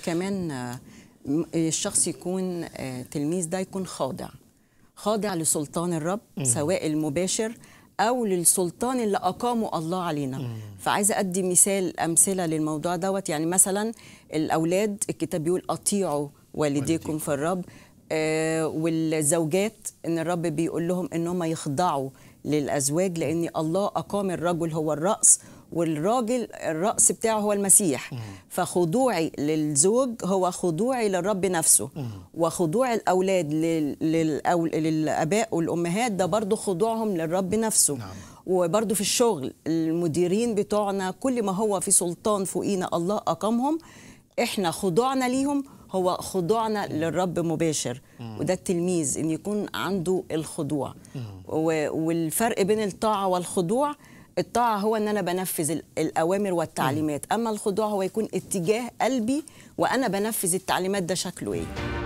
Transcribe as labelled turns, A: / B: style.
A: كمان آه، م- الشخص يكون آه، تلميذ ده يكون خاضع خاضع لسلطان الرب سواء المباشر او للسلطان اللي اقامه الله علينا فعايزه ادي مثال امثله للموضوع دوت يعني مثلا الاولاد الكتاب بيقول اطيعوا والديكم في الرب آه والزوجات ان الرب بيقول لهم ان هم يخضعوا للازواج لان الله اقام الرجل هو الراس والراجل الراس بتاعه هو المسيح فخضوعي للزوج هو خضوعي للرب نفسه وخضوع الاولاد لل- للأو... للاباء والامهات ده برضو خضوعهم للرب نفسه
B: نعم.
A: وبرضو في الشغل المديرين بتوعنا كل ما هو في سلطان فوقينا الله اقامهم احنا خضوعنا ليهم هو خضوعنا للرب مباشر وده التلميذ ان يكون عنده الخضوع و- والفرق بين الطاعه والخضوع الطاعه هو ان انا بنفذ ال- الاوامر والتعليمات اما الخضوع هو يكون اتجاه قلبي وانا بنفذ التعليمات ده شكله ايه